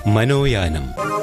മനോയാനം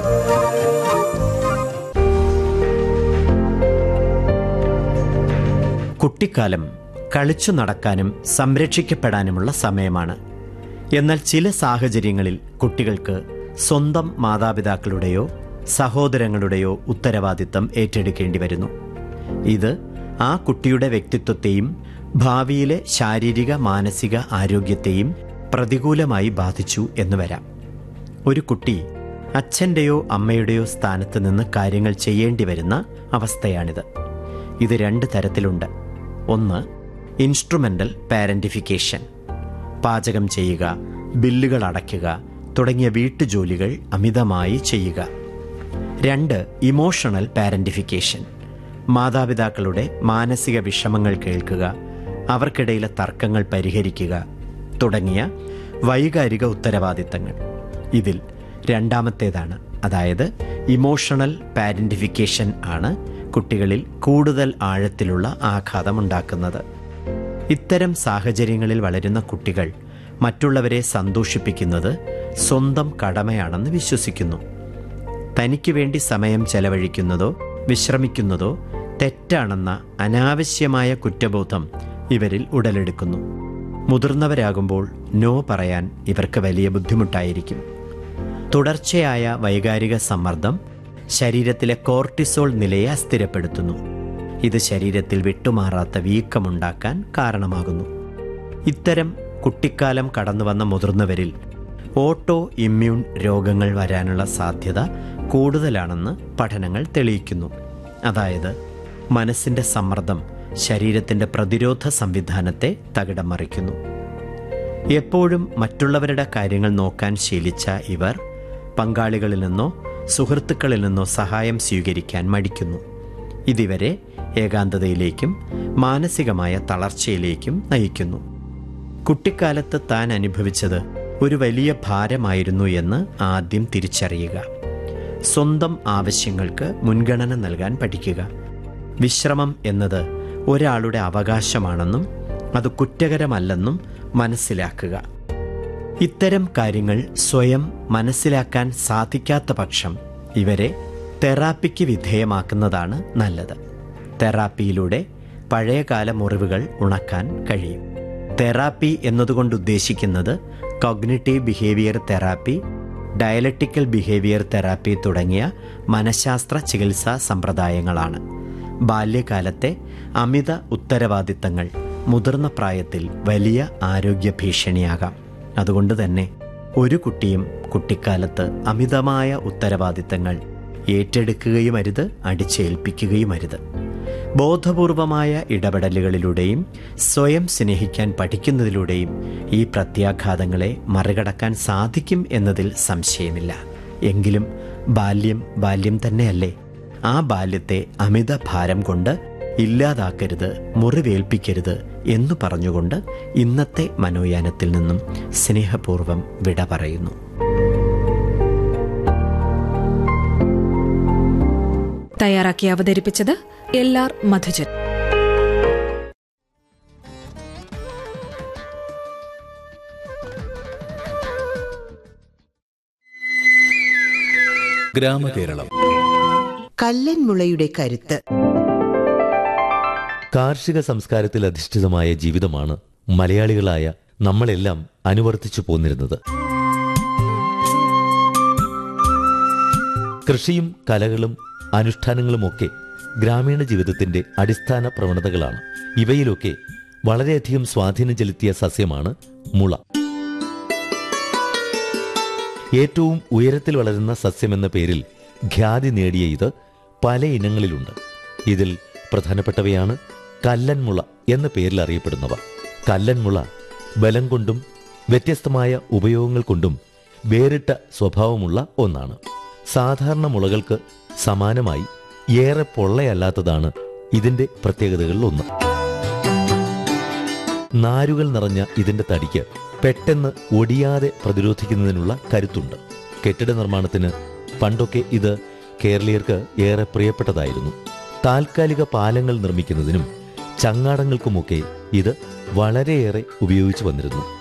കുട്ടിക്കാലം കളിച്ചു നടക്കാനും സംരക്ഷിക്കപ്പെടാനുമുള്ള സമയമാണ് എന്നാൽ ചില സാഹചര്യങ്ങളിൽ കുട്ടികൾക്ക് സ്വന്തം മാതാപിതാക്കളുടെയോ സഹോദരങ്ങളുടെയോ ഉത്തരവാദിത്തം ഏറ്റെടുക്കേണ്ടി വരുന്നു ഇത് ആ കുട്ടിയുടെ വ്യക്തിത്വത്തെയും ഭാവിയിലെ ശാരീരിക മാനസിക ആരോഗ്യത്തെയും പ്രതികൂലമായി ബാധിച്ചു എന്ന് വരാം ഒരു കുട്ടി അച്ഛൻ്റെയോ അമ്മയുടെയോ സ്ഥാനത്ത് നിന്ന് കാര്യങ്ങൾ ചെയ്യേണ്ടി വരുന്ന അവസ്ഥയാണിത് ഇത് രണ്ട് തരത്തിലുണ്ട് ഒന്ന് ഇൻസ്ട്രുമെൻ്റൽ പാരൻറ്റിഫിക്കേഷൻ പാചകം ചെയ്യുക ബില്ലുകൾ അടയ്ക്കുക തുടങ്ങിയ വീട്ടുജോലികൾ അമിതമായി ചെയ്യുക രണ്ട് ഇമോഷണൽ പാരൻറ്റിഫിക്കേഷൻ മാതാപിതാക്കളുടെ മാനസിക വിഷമങ്ങൾ കേൾക്കുക അവർക്കിടയിലെ തർക്കങ്ങൾ പരിഹരിക്കുക തുടങ്ങിയ വൈകാരിക ഉത്തരവാദിത്തങ്ങൾ ഇതിൽ രണ്ടാമത്തേതാണ് അതായത് ഇമോഷണൽ പാരൻറ്റിഫിക്കേഷൻ ആണ് കുട്ടികളിൽ കൂടുതൽ ആഴത്തിലുള്ള ആഘാതമുണ്ടാക്കുന്നത് ഇത്തരം സാഹചര്യങ്ങളിൽ വളരുന്ന കുട്ടികൾ മറ്റുള്ളവരെ സന്തോഷിപ്പിക്കുന്നത് സ്വന്തം കടമയാണെന്ന് വിശ്വസിക്കുന്നു തനിക്ക് വേണ്ടി സമയം ചെലവഴിക്കുന്നതോ വിശ്രമിക്കുന്നതോ തെറ്റാണെന്ന അനാവശ്യമായ കുറ്റബോധം ഇവരിൽ ഉടലെടുക്കുന്നു മുതിർന്നവരാകുമ്പോൾ നോ പറയാൻ ഇവർക്ക് വലിയ ബുദ്ധിമുട്ടായിരിക്കും തുടർച്ചയായ വൈകാരിക സമ്മർദ്ദം ശരീരത്തിലെ കോർട്ടിസോൾ നിലയെ അസ്ഥിരപ്പെടുത്തുന്നു ഇത് ശരീരത്തിൽ വിട്ടുമാറാത്ത വീക്കമുണ്ടാക്കാൻ കാരണമാകുന്നു ഇത്തരം കുട്ടിക്കാലം കടന്നുവന്ന മുതിർന്നവരിൽ ഓട്ടോ ഇമ്മ്യൂൺ രോഗങ്ങൾ വരാനുള്ള സാധ്യത കൂടുതലാണെന്ന് പഠനങ്ങൾ തെളിയിക്കുന്നു അതായത് മനസ്സിൻ്റെ സമ്മർദ്ദം ശരീരത്തിൻ്റെ പ്രതിരോധ സംവിധാനത്തെ തകിടം മറിക്കുന്നു എപ്പോഴും മറ്റുള്ളവരുടെ കാര്യങ്ങൾ നോക്കാൻ ശീലിച്ച ഇവർ പങ്കാളികളിൽ നിന്നോ സുഹൃത്തുക്കളിൽ നിന്നോ സഹായം സ്വീകരിക്കാൻ മടിക്കുന്നു ഇതിവരെ ഏകാന്തതയിലേക്കും മാനസികമായ തളർച്ചയിലേക്കും നയിക്കുന്നു കുട്ടിക്കാലത്ത് താൻ അനുഭവിച്ചത് ഒരു വലിയ ഭാരമായിരുന്നു എന്ന് ആദ്യം തിരിച്ചറിയുക സ്വന്തം ആവശ്യങ്ങൾക്ക് മുൻഗണന നൽകാൻ പഠിക്കുക വിശ്രമം എന്നത് ഒരാളുടെ അവകാശമാണെന്നും അത് കുറ്റകരമല്ലെന്നും മനസ്സിലാക്കുക ഇത്തരം കാര്യങ്ങൾ സ്വയം മനസ്സിലാക്കാൻ സാധിക്കാത്ത പക്ഷം ഇവരെ തെറാപ്പിക്ക് വിധേയമാക്കുന്നതാണ് നല്ലത് തെറാപ്പിയിലൂടെ പഴയകാല മുറിവുകൾ ഉണക്കാൻ കഴിയും തെറാപ്പി എന്നതുകൊണ്ട് ഉദ്ദേശിക്കുന്നത് cognitive behaviour therapy dialectical behaviour therapy തുടങ്ങിയ മനഃശാസ്ത്ര ചികിത്സാ സമ്പ്രദായങ്ങളാണ് ബാല്യകാലത്തെ അമിത ഉത്തരവാദിത്തങ്ങൾ മുതിർന്ന പ്രായത്തിൽ വലിയ ആരോഗ്യ ഭീഷണിയാകാം അതുകൊണ്ട് തന്നെ ഒരു കുട്ടിയും കുട്ടിക്കാലത്ത് അമിതമായ ഉത്തരവാദിത്തങ്ങൾ ഏറ്റെടുക്കുകയുമരുത് അടിച്ചേൽപ്പിക്കുകയുമരുത് ബോധപൂർവമായ ഇടപെടലുകളിലൂടെയും സ്വയം സ്നേഹിക്കാൻ പഠിക്കുന്നതിലൂടെയും ഈ പ്രത്യാഘാതങ്ങളെ മറികടക്കാൻ സാധിക്കും എന്നതിൽ സംശയമില്ല എങ്കിലും ബാല്യം ബാല്യം തന്നെയല്ലേ ആ ബാല്യത്തെ അമിത ഭാരം കൊണ്ട് ഇല്ലാതാക്കരുത് മുറിവേൽപ്പിക്കരുത് എന്നു പറഞ്ഞുകൊണ്ട് ഇന്നത്തെ മനോയാനത്തിൽ നിന്നും സ്നേഹപൂർവ്വം വിട പറയുന്നു തയ്യാറാക്കി അവതരിപ്പിച്ചത് എൽ ആർ മധുജൻ ഗ്രാമകേരളം കല്ലൻമുളയുടെ കരുത്ത് കാർഷിക സംസ്കാരത്തിൽ അധിഷ്ഠിതമായ ജീവിതമാണ് മലയാളികളായ നമ്മളെല്ലാം അനുവർത്തിച്ചു പോന്നിരുന്നത് കൃഷിയും കലകളും അനുഷ്ഠാനങ്ങളുമൊക്കെ ഗ്രാമീണ ജീവിതത്തിന്റെ അടിസ്ഥാന പ്രവണതകളാണ് ഇവയിലൊക്കെ വളരെയധികം സ്വാധീനം ചെലുത്തിയ സസ്യമാണ് മുള ഏറ്റവും ഉയരത്തിൽ വളരുന്ന സസ്യമെന്ന പേരിൽ ഖ്യാതി നേടിയ ഇത് പല ഇനങ്ങളിലുണ്ട് ഇതിൽ പ്രധാനപ്പെട്ടവയാണ് കല്ലൻമുള എന്ന പേരിൽ അറിയപ്പെടുന്നവ കല്ലൻമുള ബലം കൊണ്ടും വ്യത്യസ്തമായ ഉപയോഗങ്ങൾ കൊണ്ടും വേറിട്ട സ്വഭാവമുള്ള ഒന്നാണ് സാധാരണ മുളകൾക്ക് സമാനമായി ഏറെ പൊള്ളയല്ലാത്തതാണ് ഇതിന്റെ പ്രത്യേകതകളിൽ ഒന്ന് നാരുകൾ നിറഞ്ഞ ഇതിന്റെ തടിക്ക് പെട്ടെന്ന് ഒടിയാതെ പ്രതിരോധിക്കുന്നതിനുള്ള കരുത്തുണ്ട് കെട്ടിട നിർമ്മാണത്തിന് പണ്ടൊക്കെ ഇത് കേരളീയർക്ക് ഏറെ പ്രിയപ്പെട്ടതായിരുന്നു താൽക്കാലിക പാലങ്ങൾ നിർമ്മിക്കുന്നതിനും ചങ്ങാടങ്ങൾക്കുമൊക്കെ ഇത് വളരെയേറെ ഉപയോഗിച്ചു വന്നിരുന്നു